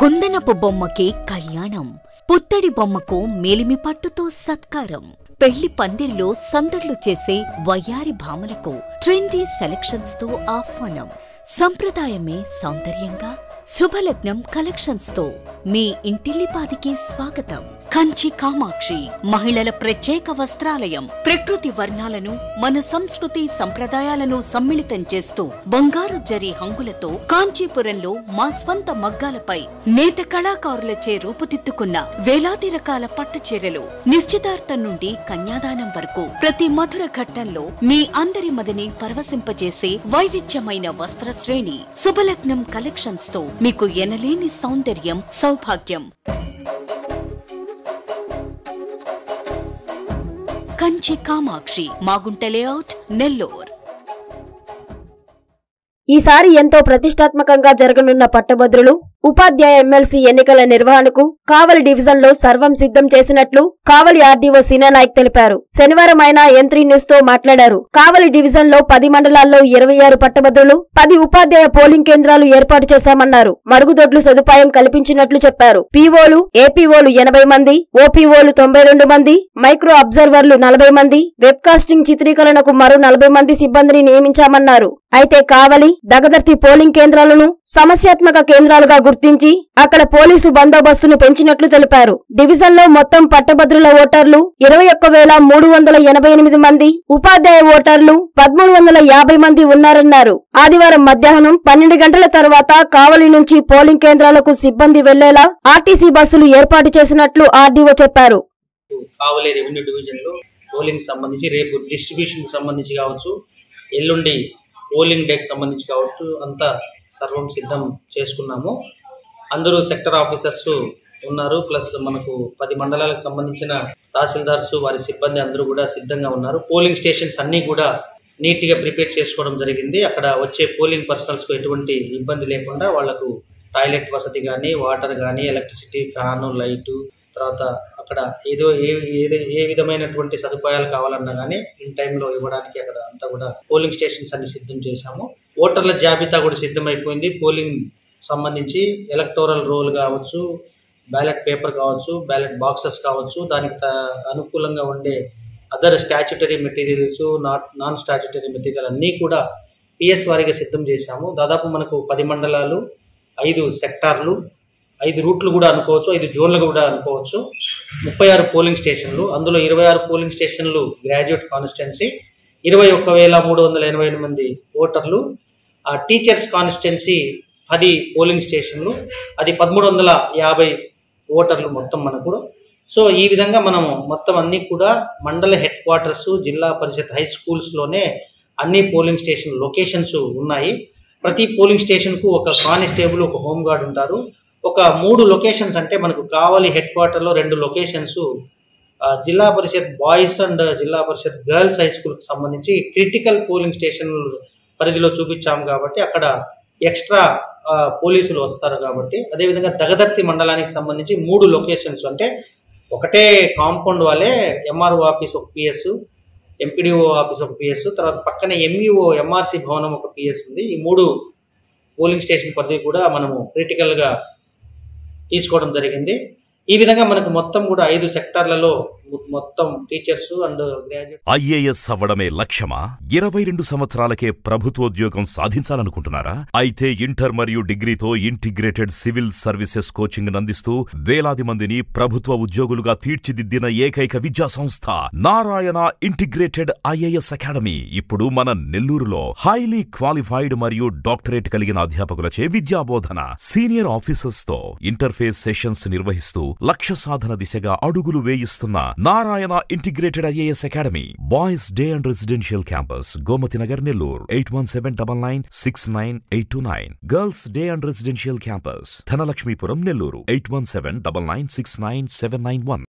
కుందనపు బొమ్మకి కళ్యాణం పుత్తడి బొమ్మకు మేలిమి పట్టుతో సత్కారం పెళ్లి పందిరిలో సందడ్లు చేసే వయ్యారి భామలకు ట్రెండీ సెలక్షన్స్ తో ఆహ్వానం సంప్రదాయమే సౌందర్యంగా శుభలగ్నం కలెక్షన్స్ తో మీ ఇంటిల్లిపాదికి స్వాగతం కంచి కామాక్షి మహిళల ప్రత్యేక వస్త్రాలయం ప్రకృతి వర్ణాలను మన సంస్కృతి సంప్రదాయాలను సమ్మిళితం చేస్తూ బంగారు జరి హంగులతో కాంచీపురంలో మా స్వంత మగ్గాలపై నేత కళాకారులచే రూపుదిద్దుకున్న వేలాది రకాల పట్టు చీరలు నిశ్చితార్థం నుండి కన్యాదానం వరకు ప్రతి మధుర ఘట్టంలో మీ అందరి మదిని పరవశింపజేసే వైవిధ్యమైన వస్త్ర శ్రేణి శుభలగ్నం కలెక్షన్స్ తో మీకు ఎనలేని సౌందర్యం సౌభాగ్యం కంచి కామాక్షి మాగుంట లేఅవుట్ నెల్లూర్ ఈసారి ఎంతో ప్రతిష్టాత్మకంగా జరగనున్న పట్టభద్రులు ఉపాధ్యాయ ఎమ్మెల్సీ ఎన్నికల నిర్వహణకు కావలి డివిజన్ లో సర్వం సిద్ధం చేసినట్లు కావలి ఆర్డీఓ నాయక్ తెలిపారు శనివారం ఆయన ఎంత్రీ న్యూస్ తో మాట్లాడారు కావలి డివిజన్ లో పది మండలాల్లో ఇరవై ఆరు పట్టభద్రులు పది ఉపాధ్యాయ పోలింగ్ కేంద్రాలు ఏర్పాటు చేశామన్నారు మరుగుదొడ్లు సదుపాయం కల్పించినట్లు చెప్పారు పీఓలు ఏపీఓలు ఎనభై మంది ఓపీఓలు తొంభై రెండు మంది మైక్రో అబ్జర్వర్లు నలభై మంది వెబ్కాస్టింగ్ చిత్రీకరణకు మరో నలభై మంది సిబ్బందిని నియమించామన్నారు అయితే కావలి దగదర్తి పోలింగ్ కేంద్రాలను సమస్యాత్మక కేంద్రాలుగా గుర్తించి అక్కడ పోలీసు బందోబస్తును పెంచినట్లు తెలిపారు డివిజన్ లో మొత్తం పట్టభద్రుల ఓటర్లు ఇరవై ఒక్క వేల మూడు వందల ఎనభై ఎనిమిది మంది ఉపాధ్యాయ ఓటర్లు పదమూడు వందల యాభై మంది ఉన్నారన్నారు ఆదివారం మధ్యాహ్నం పన్నెండు గంటల తర్వాత కావలి నుంచి పోలింగ్ కేంద్రాలకు సిబ్బంది వెళ్లేలా ఆర్టీసీ బస్సులు ఏర్పాటు చేసినట్లు ఆర్డీఓ చెప్పారు కావలి రెవెన్యూ డివిజన్లో పోలింగ్ సంబంధించి రేపు డిస్ట్రిబ్యూషన్కి సంబంధించి కావచ్చు ఎల్లుండి పోలింగ్ డేకి సంబంధించి కావచ్చు అంతా సర్వం సిద్ధం చేసుకున్నాము అందరూ సెక్టర్ ఆఫీసర్స్ ఉన్నారు ప్లస్ మనకు పది మండలాలకు సంబంధించిన తహసీల్దార్స్ వారి సిబ్బంది అందరూ కూడా సిద్ధంగా ఉన్నారు పోలింగ్ స్టేషన్స్ అన్నీ కూడా నీట్గా ప్రిపేర్ చేసుకోవడం జరిగింది అక్కడ వచ్చే పోలింగ్ పర్సనల్స్కు ఎటువంటి ఇబ్బంది లేకుండా వాళ్లకు టాయిలెట్ వసతి కానీ వాటర్ కానీ ఎలక్ట్రిసిటీ ఫ్యాను లైటు తర్వాత అక్కడ ఏదో ఏ ఏదో ఏ విధమైనటువంటి సదుపాయాలు కావాలన్నా కానీ ఇన్ టైంలో ఇవ్వడానికి అక్కడ అంతా కూడా పోలింగ్ స్టేషన్స్ అన్ని సిద్ధం చేశాము ఓటర్ల జాబితా కూడా సిద్ధమైపోయింది పోలింగ్ సంబంధించి ఎలక్టోరల్ రోల్ కావచ్చు బ్యాలెట్ పేపర్ కావచ్చు బ్యాలెట్ బాక్సెస్ కావచ్చు దానికి త- అనుకూలంగా ఉండే other statutory materials not non statutory material అన్నీ కూడా పిఎస్ వారీగా సిద్ధం చేశాము దాదాపు మనకు పది మండలాలు ఐదు సెక్టార్లు ఐదు రూట్లు కూడా అనుకోవచ్చు ఐదు జోన్లు కూడా అనుకోవచ్చు ముప్పై ఆరు పోలింగ్ స్టేషన్లు అందులో ఇరవై ఆరు పోలింగ్ స్టేషన్లు గ్రాడ్యుయేట్ కాన్స్టిట్యున్సీ ఇరవై ఒక్క వేల మూడు వందల ఎనభై ఎనిమిది మంది ఓటర్లు ఆ టీచర్స్ కాన్స్టిట్యున్సీ పది పోలింగ్ స్టేషన్లు అది పదమూడు వందల యాభై ఓటర్లు మొత్తం మనకు సో ఈ విధంగా మనము మొత్తం అన్ని కూడా మండల హెడ్ క్వార్టర్స్ జిల్లా పరిషత్ హై స్కూల్స్లోనే అన్ని పోలింగ్ స్టేషన్ లొకేషన్స్ ఉన్నాయి ప్రతి పోలింగ్ స్టేషన్కు ఒక కానిస్టేబుల్ ఒక హోమ్ గార్డ్ ఉంటారు ఒక మూడు లొకేషన్స్ అంటే మనకు కావలి హెడ్ క్వార్టర్లో రెండు లొకేషన్స్ ఆ, జిల్లా పరిషత్ బాయ్స్ అండ్ జిల్లా పరిషత్ గర్ల్స్ హై స్కూల్కి సంబంధించి క్రిటికల్ పోలింగ్ స్టేషన్ పరిధిలో చూపించాము కాబట్టి అక్కడ ఎక్స్ట్రా ఆ, పోలీసులు వస్తారు కాబట్టి అదేవిధంగా దగదర్తి మండలానికి సంబంధించి మూడు లొకేషన్స్ అంటే ఒకటే కాంపౌండ్ వాళ్ళే ఎంఆర్ఓ ఆఫీస్ ఒక పిఎస్ ఎంపీడీఓ ఆఫీస్ ఒక పిఎస్ తర్వాత పక్కనే ఎంఈఓ ఎంఆర్సి భవనం ఒక పిఎస్ ఉంది ఈ మూడు పోలింగ్ స్టేషన్ పరిధి కూడా మనము క్రిటికల్గా తీసుకోవడం జరిగింది ఈ విధంగా మనకు మొత్తం కూడా ఐదు సెక్టార్లలో మొ- మొత్తం టీచర్స్ అండ్ గ్రాడ్యుయేట్ ఐఏఎస్ అవ్వడమే లక్ష్యమా ఇరవై రెండు సంవత్సరాలకే ప్రభుత్వోద్యోగం సాధించాలనుకుంటున్నారా అయితే ఇంటర్ మరియు డిగ్రీతో ఇంటిగ్రేటెడ్ సివిల్ సర్వీసెస్ కోచింగ్ అందిస్తూ వేలాది మందిని ప్రభుత్వ ఉద్యోగులుగా తీర్చిదిద్దిన ఏకైక విద్యా సంస్థ నారాయణ ఇంటిగ్రేటెడ్ ఐఏఎస్ అకాడమీ ఇప్పుడు మన నెల్లూరులో హైలీ క్వాలిఫైడ్ మరియు డాక్టరేట్ కలిగిన అధ్యాపకులచే విద్యాబోధన సీనియర్ ఆఫీసర్స్ తో ఇంటర్ఫేస్ సెషన్స్ నిర్వహిస్తూ లక్ష్య సాధన దిశగా అడుగులు వేయిస్తున్న Narayana integrated IAS academy boys day and residential campus Gomathi Nagar Nellore eight one seven double nine six nine eight two nine girls day and residential campus Dhanalakshmipuram Nellore eight one seven double nine six nine seven nine one